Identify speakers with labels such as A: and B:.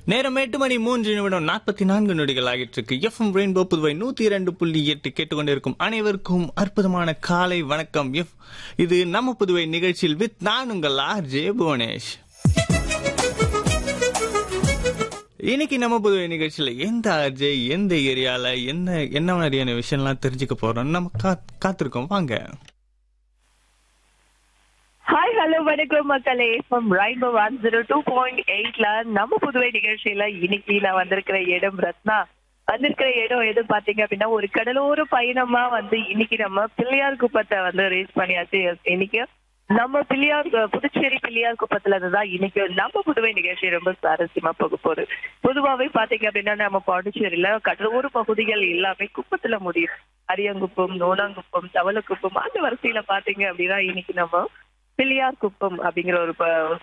A: நேரம் எட்டு மணி மூன்று நிமிடம் நாற்பத்தி நான்கு நொடிகள் ஆகிட்டு இருக்கு எஃப்எம் ரெயின்போ புதுவை நூத்தி இரண்டு புள்ளி எட்டு கேட்டுக்கொண்டிருக்கும் அனைவருக்கும் அற்புதமான காலை வணக்கம் எஃப் இது நம்ம புதுவை நிகழ்ச்சியில் வித் நான் உங்கள் ஆர் ஜே புவனேஷ் இன்னைக்கு நம்ம புதுவை நிகழ்ச்சியில எந்த ஆர்ஜே எந்த ஏரியால என்ன என்ன மாதிரியான விஷயம்லாம் தெரிஞ்சுக்க போறோம் நம்ம கா- காத்திருக்கோம் வாங்க
B: ஹாய் ஹலோ வணக்கம் மக்களே from rainbow one zero two point எயிட்ல நம்ம புதுவை நிகழ்ச்சியில இன்னைக்கு நான் வந்திருக்கிற இடம் ரத்னா வந்திருக்கிற இடம் எது பாத்தீங்க அப்படின்னா ஒரு கடலோர பயணமா வந்து இன்னைக்கு நம்ம பிள்ளையார் குப்பத்தை வந்து ரீச் பண்ணியாச்சு Yes, இன்னைக்கு நம்ம பிள்ளையார் கு- புதுச்சேரி பிள்ளையார் குப்பத்துல இருந்துதான் இன்னைக்கு நம்ம புதுவை நிகழ்ச்சி ரொம்ப சுவாரஸ்யமா போக போகுது பொதுவாவே பாத்தீங்க அப்படின்னா நம்ம பாண்டிச்சேரியில கடலோர பகுதிகள் எல்லாமே குப்பத்துல முடியும் அரியங்குப்பம் நோனாங்குப்பம் தவளக்குப்பம் அந்த வரிசையில பாத்தீங்க அப்படின்னா இன்னைக்கு நம்ம பிள்ளையார் குப்பம் அப்படிங்கிற ஒரு ப-